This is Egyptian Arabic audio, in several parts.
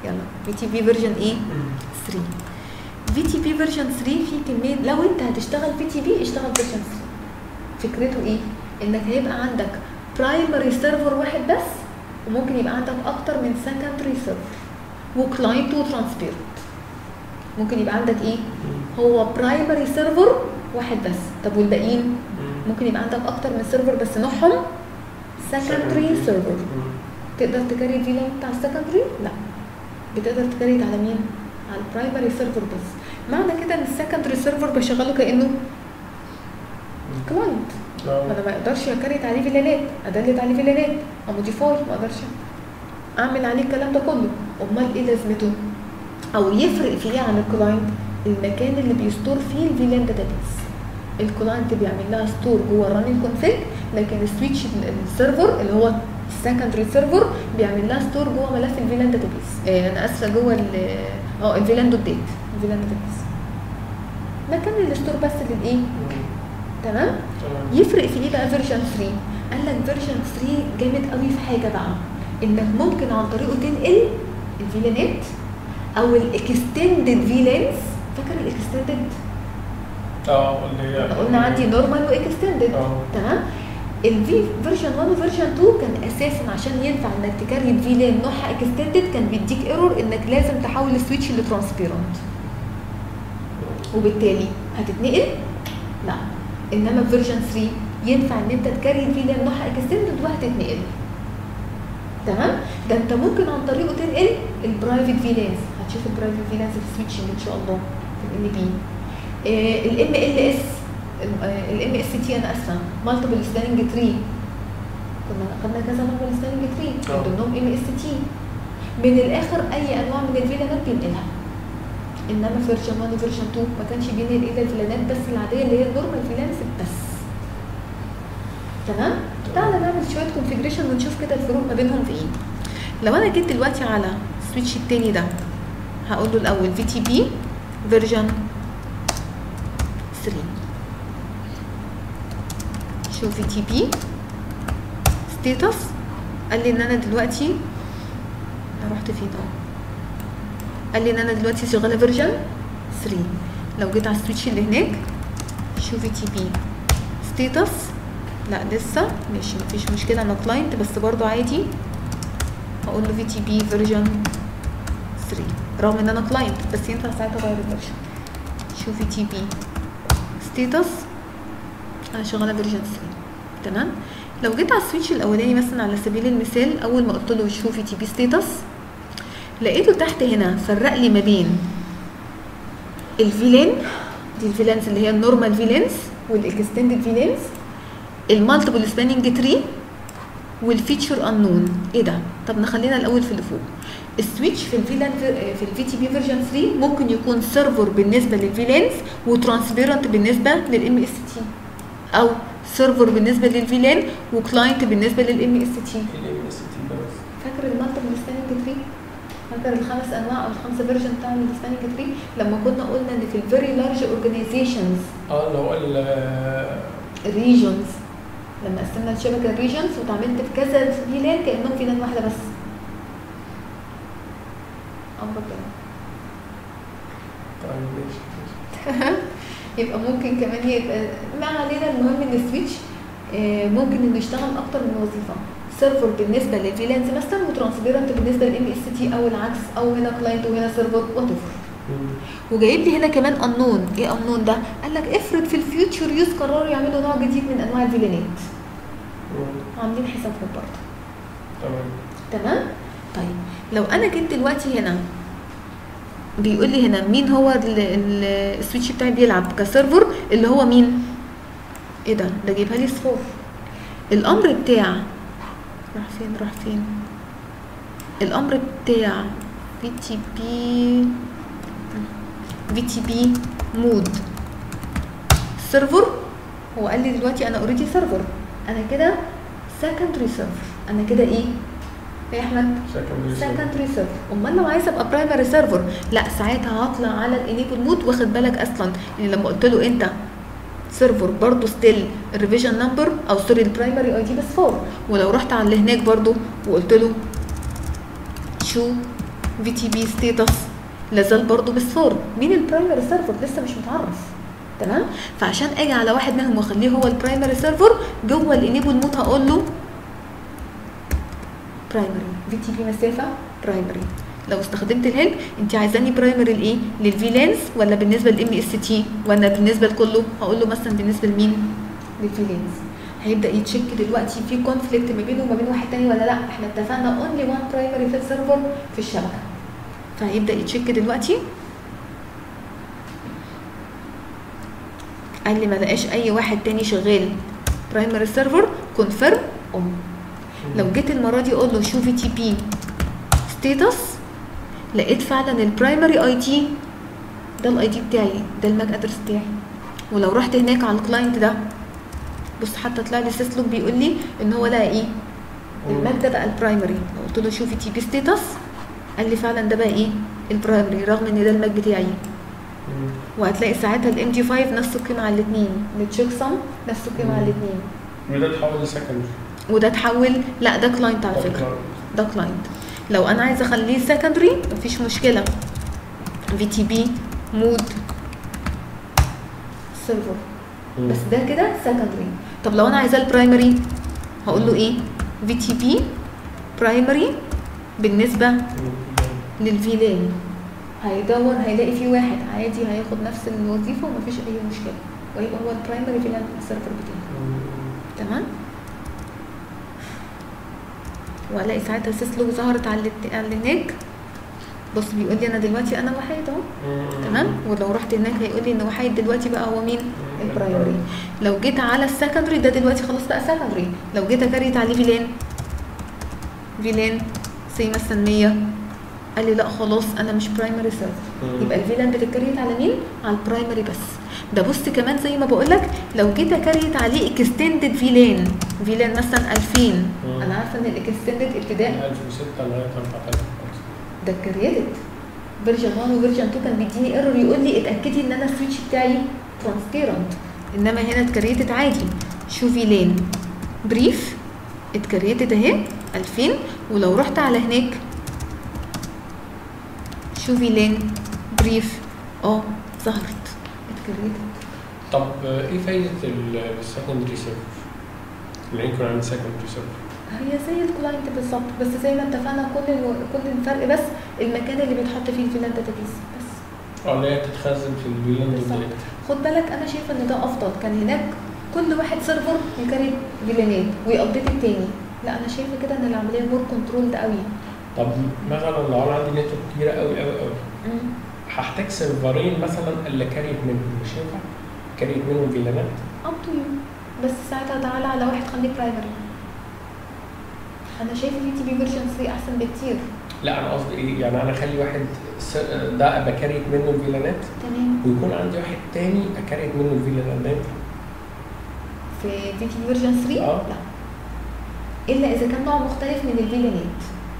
يلا في تي بي فيرجن ايه 3 في تي بي فيرجن 3 في كميه لو انت هتشتغل في تي بي اشتغل فيرجن 3 فكرته ايه انك هيبقى عندك برايمري سيرفر واحد بس وممكن يبقى عندك اكتر من سكندري سيرفر وكلاينت وترانسبيرنت ممكن يبقى عندك ايه هو برايمري سيرفر واحد بس طب والباقيين ممكن يبقى عندك اكتر من سيرفر بس نوعهم سكندري سيرفر تقدر تكريت الفيلان بتاع السكندري لا بتقدر تكريت على مين على البرايمري سيرفر بس معنى كده ان السكندري سيرفر بشغله كانه كلاينت انا ما اقدرش اكريت عليه فيلانات ادلت عليه فيلانات او موديفاي ما اقدرش اعمل عليه الكلام ده كله امال ايه لازمته او يفرق في ايه عن الكلاينت المكان اللي بيستور فيه الفيلان داتابيس الكلاينت بيعمل لها ستور جوه الراننج كونفيج لكن السويتش السيرفر اللي هو السكندري سيرفر بيعمل لها ستور جوه ملف الفيلان داتابيس آه انا اسفه جوه اه الفيلان دوت ديت الفيلان داتابيس مكان الستور بس للايه تمام يفرق في ايه بقى فيرجن 3 قال لك فيرجن 3 جامد قوي في حاجه بقى انك ممكن عن طريقه تنقل الفيلانات او الاكستندد فيلانس فاكر الاكستندد اه اللي هي قلنا عندي نورمال واكستندد اه. تمام الفي فيرجن 1 وفيرجن 2 كان اساسا عشان ينفع انك تكريت فيلان نوعها اكستندد كان بيديك ايرور انك لازم تحول السويتش لترانسبيرنت وبالتالي هتتنقل لا انما في فيرجن 3 ينفع ان انت تكريت فيلان نوعها اكستندد وهتتنقل تمام ده انت ممكن عن طريقه تنقل البرايفت فيلانس هتشوف البرايفت فيلانس في السويتشنج ان شاء الله في الان بي الام ال اس الام اس تي انا اسفه مالتيبل سلاننج تري كنا خدنا كذا مالتيبل سلاننج تري اه. من ضمنهم ام اس تي من الاخر اي انواع من الفيلانات بينقلها انما فيرجن 1 وفيرجن 2 ما كانش بينقل الا الفيلانات بس العاديه اللي هي النورمال فيلانس بس تمام تعالى نعمل شويه كونفيجريشن ونشوف كده الفروق ما بينهم في ايه لو انا جيت دلوقتي على السويتش التاني ده هقول له الاول في تي بي فيرجن 3 شوف في تي بي ستيتس قال لي ان انا دلوقتي انا رحت فين اهو قال لي ان انا دلوقتي شغاله فيرجن 3 لو جيت على السويتش اللي هناك شوفي تي بي ستيتس لا لسه ماشي مفيش مشكله انا كلاينت بس برضو عادي هقول له في تي بي فيرجن 3 رغم ان انا كلاينت بس ينفع ساعتها اغير الفيرجن شوفي تي بي ستيتس انا شغاله فيرجن 3 تمام لو جيت على السويتش الاولاني مثلا على سبيل المثال اول ما قلت له شوفي تي بي ستيتس لقيته تحت هنا فرق لي ما بين الفيلان دي الفيلانس اللي هي النورمال فيلانس والاكستندد فيلانس المالتيبل سباننج تري والفيتشر انون ايه ده طب نخلينا الاول في اللي فوق السويتش في الفيلان في الفي تي بي فيرجن 3 ممكن يكون سيرفر بالنسبه للفيلانس وترانسبيرنت بالنسبه للام اس تي او سيرفر بالنسبه للفيلان وكلاينت بالنسبه للام اس تي الام اس تي بس فاكر المالتيبل سباننج تري فاكر الخمس انواع او الخمسه فيرجن بتاع السباننج تري لما كنا قلنا ان في الفيري لارج اورجانيزيشنز اه اللي هو ال الريجنز لما قسمنا الشبكه الريجنز واتعاملت في كذا فيلان كانهم فيلان واحده بس امر ربنا طيب ماشي ماشي. يبقى ممكن كمان يبقى ما علينا المهم ان السويتش آه، ممكن انه يشتغل اكتر من وظيفه سيرفر بالنسبه للفيلانس مثلا وترانسبيرنت بالنسبه للام اس تي او العكس او هنا كلاينت وهنا سيرفر وات مم. وجايب لي هنا كمان انون ايه انون ده قال لك افرض في الفيوتشر يوز قرروا يعملوا نوع جديد من انواع الفيلانات مم. عاملين حسابهم برضه تمام تمام طيب لو انا جيت دلوقتي هنا بيقول لي هنا مين هو ال- ال- السويتش بتاعي بيلعب كسيرفر اللي هو مين ايه ده ده جايبها لي صفار الامر بتاع راح فين راح فين الامر بتاع في تي بي في تي بي مود سيرفر هو قال لي دلوقتي انا اوريدي سيرفر انا كده سكندري سيرفر انا كده ايه يا احمد سكندري سكندري سيرفر امال لو عايزه ابقى برايمري سيرفر لا ساعتها هطلع على الانيبل مود واخد بالك اصلا ان لما قلت له انت سيرفر برضه ستيل الريفيجن نمبر او سوري البرايمري اي دي بس 4 ولو رحت على اللي هناك برضه وقلت له شو في تي بي ستيتس لازال برضه بالصور مين البرايمري سيرفر لسه مش متعرف تمام فعشان اجي على واحد منهم واخليه هو البرايمري سيرفر جوه الانيبل مود هقول له برايمري في تي بي مسافه برايمري لو استخدمت الهيلب انت عايزاني برايمري لايه للفي لينس ولا بالنسبه للام اس تي ولا بالنسبه لكله هقول له مثلا بالنسبه لمين للفي لينس هيبدا يتشيك دلوقتي في كونفليكت ما بينه وما بين واحد تاني ولا لا احنا اتفقنا اونلي وان برايمري في السيرفر في الشبكه فهيبدا يتشيك دلوقتي قال لي ما لقاش اي واحد تاني شغال برايمري سيرفر كونفيرم اون لو جيت المره دي اقول له شو في تي بي ستيتس لقيت فعلا البرايمري اي تي ده الاي دي بتاعي ده الماك ادرس بتاعي ولو رحت هناك على الكلاينت ده بص حتى طلع لي سيسلوك بيقول لي ان هو لقى ايه الماك ده بقى البرايمري لو قلت له شوفي تي بي ستيتس قال لي فعلا ده بقى ايه البرايمري رغم ان ده الماك بتاعي مم. وهتلاقي ساعتها الام دي 5 نفس القيمه على الاثنين التشيك سم نفس القيمه على الاثنين وده اتحول لسكندري وده اتحول لا ده كلاينت على فكره ده كلاينت لو انا عايزه اخليه سكندري مفيش مشكله في تي بي مود سيرفر مم. بس ده كده سكندري طب لو انا عايزاه البرايمري هقول له ايه في تي بي برايمري بالنسبه مم. للفيلان هيدور هيلاقي في واحد عادي هياخد نفس الوظيفه ومفيش اي مشكله ويبقى هو البرايمري فيلان السيرفر بتاعي مم. تمام والاقي ساعتها سيسلو ظهرت على الت- على النيك بص بيقول لي انا دلوقتي انا وحيد اهو مم. تمام ولو رحت هناك هيقول لي ان وحيد دلوقتي بقى هو مين مم. البرايمري لو جيت على السكندري ده دلوقتي خلاص بقى سكندري لو جيت اكريت عليه فيلان فيلان سي مثلا 100 قال لي لا خلاص انا مش برايمري سيرفر مم. يبقى الفيلان بتتكريت على مين على البرايمري بس ده بص كمان زي ما بقول لك لو جيت اكريت عليه اكستندد فيلان فيلان مثلا 2000 مم. انا عارفه ان الاكستندد ابتداء 1006 لغايه 4005 ده كريتد فيرجن 1 وفيرجن 2 كان بيديني ايرور يقول لي اتاكدي ان انا السويتش بتاعي ترانسبيرنت انما هنا اتكريتد عادي شوفي لين بريف اتكريتد اهي 2000 ولو رحت على هناك شوفي لين بريف اه ظهرت اتكريتد طب آه، ايه فايده السكندري سيرفر؟ اللي يكون عندي سكندري سيرفر هي زي الكلاينت بالظبط بس زي ما اتفقنا كل الو... كل الفرق بس المكان اللي بيتحط فيه الفيلان داتابيس بس اه اللي هي تتخزن في الفيلان بالظبط. دايركت خد بالك انا شايفه ان ده افضل كان هناك كل واحد سيرفر يكريت فيلانات ويابديت التاني لا انا شايفه كده ان العمليه مور كنترولد قوي طب مثلا لو انا عندي نتورك كبيره قوي قوي قوي هحتاج سيرفرين مثلا اللي كاريت منهم مش ينفع كاريت منهم فيلانات اب تو يو بس ساعتها تعالى على واحد خليه برايمري انا شايفه في تي بي فيرجن 3 احسن بكتير لا انا قصدي ايه يعني انا اخلي واحد س- ده ابقى كاريت منه الفيلانات تمام ويكون عندي واحد تاني اكاريت منه الفيلانات ده ينفع؟ في في تي بي فيرجن 3 آه. لا الا اذا كان نوع مختلف من الفيلانات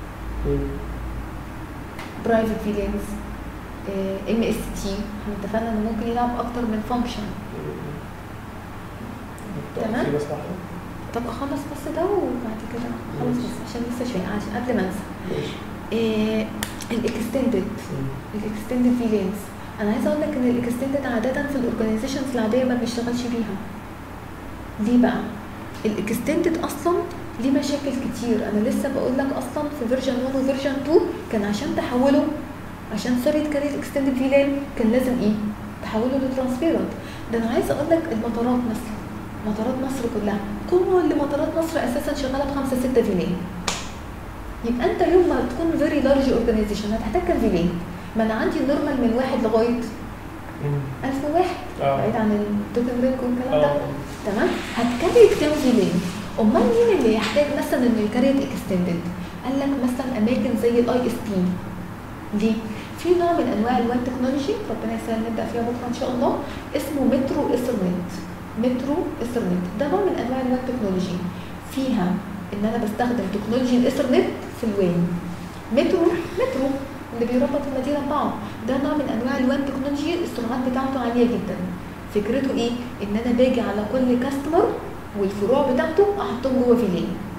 برايفت فيلانز ام اس تي احنا اتفقنا انه ممكن يلعب اكتر من فانكشن تمام. في مصلحه طب اخلص بس ده وبعد كده خلاص بس عشان لسه شويه عشان قبل ما انسى ماشي. إيه الاكستندد الاكستندد فيلانس انا عايزه اقول لك ان الاكستندد عاده في الاورجانيزيشنز العاديه ما بنشتغلش بيها ليه بقى الاكستندد اصلا ليه مشاكل كتير انا لسه بقول لك اصلا في فيرجن 1 وفيرجن 2 كان عشان تحوله عشان سوري تكري الاكستندد فيلان كان لازم ايه تحوله لترانسبيرنت ده انا عايزه اقول لك المطارات مثلا مطارات مصر كلها كل مطارات مصر اساسا شغاله بخمسه سته فيلان يبقى انت يوم ما تكون فيري لارج اورجانيزيشن هتحتاج كام فيلان ما انا عندي نورمال من واحد لغايه 1000 واحد اه بعيد عن التوتال رينج والكلام ده اه تمام هتكريت كام فيلان امال مين اللي يحتاج مثلا انه يكريت اكستندد قال لك مثلا اماكن زي الاي اس بي ليه في نوع من انواع الوان تكنولوجي ربنا يسهل نبدا فيها بكره ان شاء الله اسمه مترو ايثرنت مترو ايثرنت ده نوع من انواع الوان تكنولوجي فيها ان انا بستخدم تكنولوجي الايثرنت في الوان مترو مترو اللي بيربط المدينه ببعض ده نوع من انواع الوان تكنولوجي السرعات بتاعته عاليه جدا فكرته ايه ان انا باجي على كل كاستمر والفروع بتاعته احطهم جوه فيلان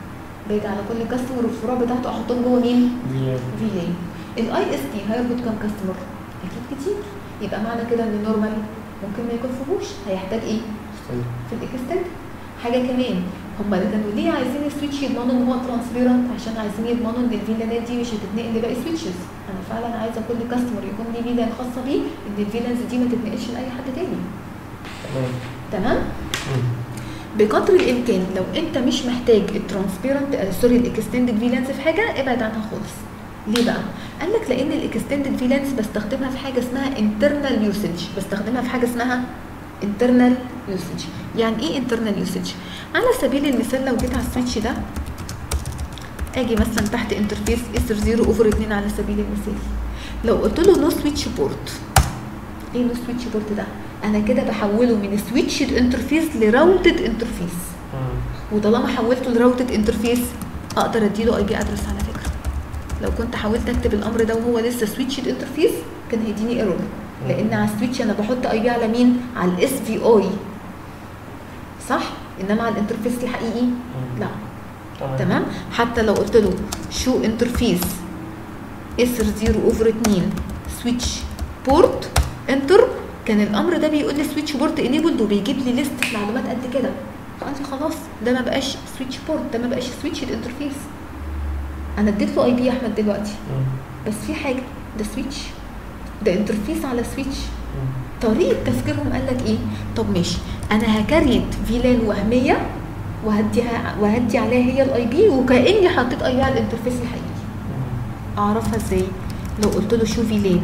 باجي على كل كاستمر والفروع بتاعته احطهم جوه مين؟ في في لين الاي اس تي هيربط كام كاستمر؟ اكيد كتير يبقى معنى كده ان النورمال ممكن ما يكفهوش هيحتاج ايه؟ استنى. في الاكستند حاجه كمان هم كانوا ليه عايزين السويتش يضمنوا ان هو ترانسبيرنت عشان عايزين يضمنوا ان الفيلانات دي مش هتتنقل لباقي سويتشز انا فعلا عايزه كل كاستمر يكون ليه فيلان خاصه بيه ان الفيلانز دي ما تتنقلش لاي حد تاني تمام تمام مم. بقدر الامكان لو انت مش محتاج الترانسبيرنت آه سوري الاكستندد فيلانس في حاجه ابعد عنها خالص ليه بقى؟ قال لك لان الاكستندد فيلانس بستخدمها في حاجه اسمها انترنال يوسج بستخدمها في حاجه اسمها internal usage يعني ايه internal usage على سبيل المثال لو جيت على السويتش ده اجي مثلا تحت انترفيس اسر 0 اوفر 2 على سبيل المثال لو قلت له نو سويتش بورت ايه نو سويتش بورت ده انا كده بحوله من سويتشد انترفيس لراوتد انترفيس مم. وطالما حولته لراوتد انترفيس اقدر اديله اي بي ادرس على فكره لو كنت حاولت اكتب الامر ده وهو لسه سويتشد انترفيس كان هيديني ايرور لان على السويتش انا بحط اي بي على مين على الاس في اي صح انما على الانترفيس الحقيقي مم. لا تمام تمام حتى لو قلت له شو انترفيس اسر 0 اوفر 2 سويتش بورت انتر كان الامر ده بيقول لي سويتش بورت انيبلد وبيجيب لي ليست معلومات قد كده فقلت خلاص ده ما بقاش سويتش بورت ده ما بقاش سويتش الانترفيس انا اديت له اي بي يا احمد دلوقتي مم. بس في حاجه ده سويتش ده انترفيس على سويتش مم. طريقه تفكيرهم قال لك ايه طب ماشي انا هكريت فيلان وهميه وهديها وهدي عليها هي الاي بي وكاني حطيت اي بي على الانترفيس الحقيقي مم. اعرفها ازاي لو قلت له شو فيلان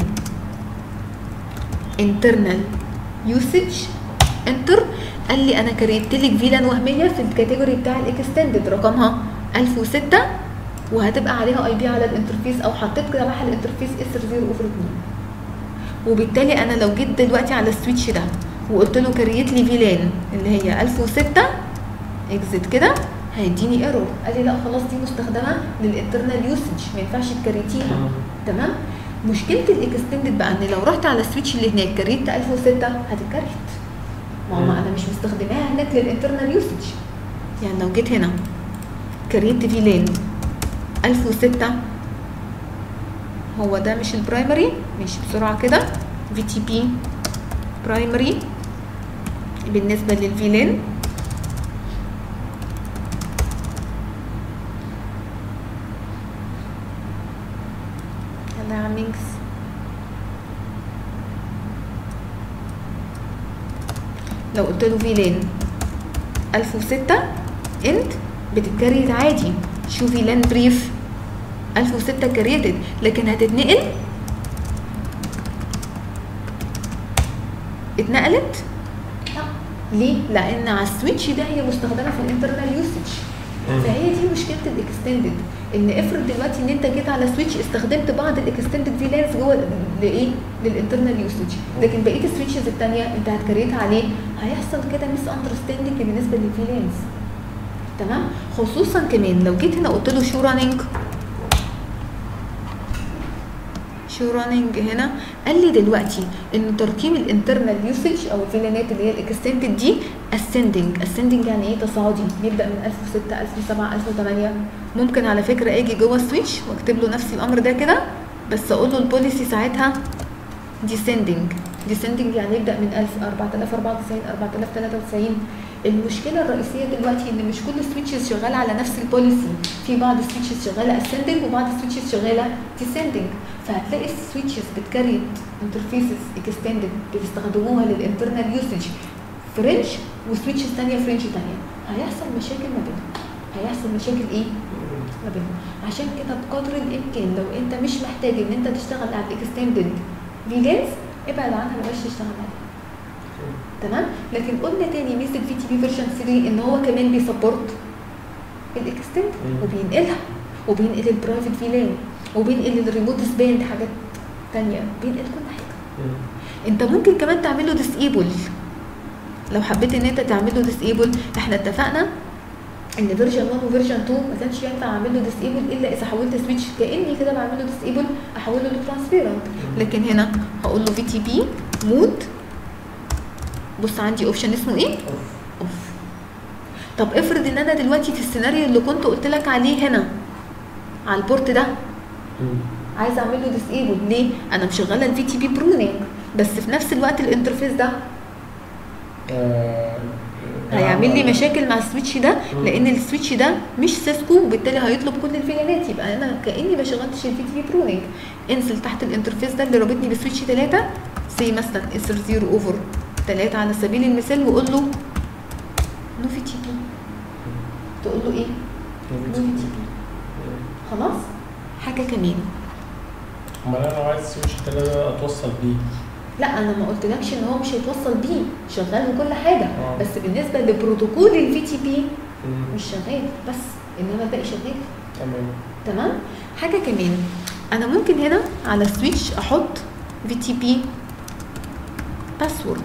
internal usage انتر قال لي انا كريت لك فيلان وهميه في الكاتيجوري بتاع الاكستندد رقمها 1006 وهتبقى عليها اي بي على الانترفيس او حطيت كده معاها الانترفيس اس 0 اوفر 2 وبالتالي انا لو جيت دلوقتي على السويتش ده وقلت له كريت لي فيلان اللي هي 1006 اكزت كده هيديني ايرور قال لي لا خلاص دي مستخدمه للانترنال يوسج ما ينفعش تكريتيها مم. تمام مشكله الاكستندد بقى ان لو رحت على السويتش اللي هناك كريت 1006 هتتكريت ما هو مم. انا مش مستخدماها هناك للانترنال يوسج يعني لو جيت هنا كريت فيلان 1006 هو ده مش البرايمري مش بسرعه كده في تي بي برايمري بالنسبه للفيلان يلا يا عم انجز لو قلت له فيلان 1006 انت بتتكريت عادي شو فيلان بريف 1006 كريتد لكن هتتنقل اتنقلت لا ليه لان على السويتش ده هي مستخدمه في الانترنال يوسج مم. فهي دي مشكله الاكستندد ان افرض دلوقتي ان انت جيت على سويتش استخدمت بعض الاكستندد فيلانس جوه لايه للانترنال يوسج لكن بقيه السويتشز الثانيه انت هتكريتها عليه هيحصل كده ميس اندرستاندنج بالنسبه للفيلانس تمام خصوصا كمان لو جيت هنا قلت له شو راننج شو راننج هنا قال لي دلوقتي ان ترقيم الانترنال يوسج او الفيلانات اللي هي الاكستندد دي ascending ascending يعني ايه تصاعدي بيبدا من 1006 1007 1008 ممكن على فكره اجي جوه السويتش واكتب له نفس الامر ده كده بس اقول له البوليسي ساعتها descending descending يعني يبدا من 1000 4094 4093 المشكله الرئيسيه دلوقتي ان مش كل السويتشز شغاله على نفس البوليسي في بعض السويتشز شغاله ascending وبعض السويتشز شغاله descending فهتلاقي السويتشز بتكريت انترفيسز اكستندد بتستخدموها للانترنال يوسج فرنش وسويتشز ثانيه فرنش ثانيه هيحصل مشاكل ما بينهم هيحصل مشاكل ايه ما بينهم عشان كده بقدر الامكان لو انت مش محتاج ان انت تشتغل على الاكستندد فيلانس ابعد عنها بلاش تشتغل عليها تمام لكن قلنا تاني ميزه في تي بي فيرجن 3 ان هو كمان بيسبورت الاكستند مم. وبينقلها وبينقل البرايفت فيلان وبينقل الريموت سباند حاجات تانية بينقل كل حاجه مم. انت ممكن كمان تعمل له ديسيبل لو حبيت ان انت تعمل له ديسيبل احنا اتفقنا ان فيرجن 1 وفيرجن 2 ما كانش ينفع اعمل له ديسيبل الا اذا حولت سويتش كاني كده بعمل له ديسيبل احوله لترانسبيرنت لكن هنا هقول له في تي بي مود بص عندي اوبشن اسمه ايه أوف. اوف طب افرض ان انا دلوقتي في السيناريو اللي كنت قلت لك عليه هنا على البورت ده مم. عايزه اعمل له ديسيبل ليه انا مشغله الفي تي بي برونينج بس في نفس الوقت الانترفيس ده آه، هيعمل لي آه، مشاكل مع السويتش ده مم. لان السويتش ده مش سيسكو وبالتالي هيطلب كل الفيلانات يبقى انا كاني ما شغلتش الفي تي بي برونينج انزل تحت الانترفيس ده اللي رابطني بسويتش 3 سي مثلا اسر 0 اوفر 3 على سبيل المثال وقول له نو في تي بي تقول له ايه؟ نو في تي بي خلاص حاجه كمان امال انا لو عايز سويتش تلاته اتوصل بيه لا انا ما قلتلكش ان هو مش هيتوصل بيه شغال وكل حاجه آه. بس بالنسبه لبروتوكول الفي تي بي مم. مش شغال بس انما الباقي شغال تمام تمام حاجه كمان انا ممكن هنا على السويتش احط في تي بي باسورد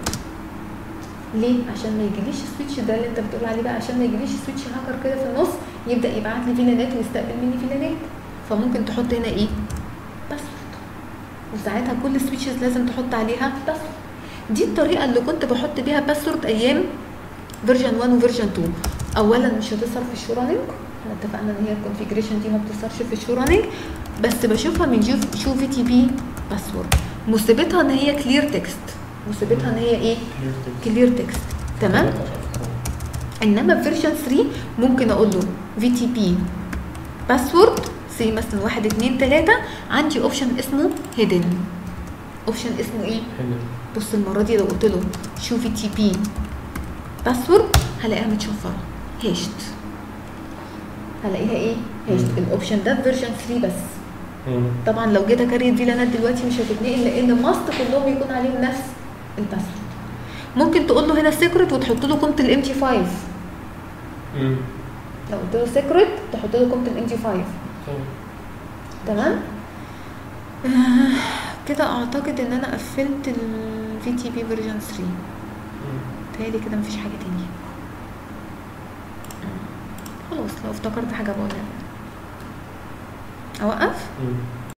ليه عشان ما يجيليش السويتش ده اللي انت بتقول عليه بقى عشان ما يجيليش سويتش هاكر كده في النص يبدا يبعت لي فيلانات ويستقبل مني فيلانات فممكن تحط هنا ايه باسورد وساعتها كل السويتشز لازم تحط عليها باسورد دي الطريقه اللي كنت بحط بيها باسورد ايام فيرجن 1 وفيرجن 2 اولا مش هتظهر في الشو راننج احنا اتفقنا ان هي الكونفيجريشن دي ما بتظهرش في الشو راننج بس بشوفها من جو شو في تي بي باسورد مصيبتها ان هي كلير تكست مصيبتها ان هي ايه كلير تكست تمام انما في فيرجن 3 ممكن اقول له في تي بي باسورد سي مثلا 1 2 3 عندي اوبشن اسمه هيدن اوبشن اسمه ايه حلو بص المره دي لو قلت له شو في تي بي باسورد هلاقيها متشفره هاشت هلاقيها ايه هاشت مم. الاوبشن ده في فيرجن 3 بس مم. طبعا لو جيت اكريت فيلانات دلوقتي مش هتتنقل لان ماست كلهم يكون عليهم نفس الباسورد ممكن تقول له هنا سيكريت وتحط له قيمه الام تي 5 مم. لو قلت له سيكريت تحط له قيمه الام تي 5 تمام. تمام آه، كده اعتقد ان انا قفلت الفي تي بي فيرجن 3 مم. تهيألي كده مفيش حاجه تانية خلاص لو افتكرت حاجه بقولها اوقف مم.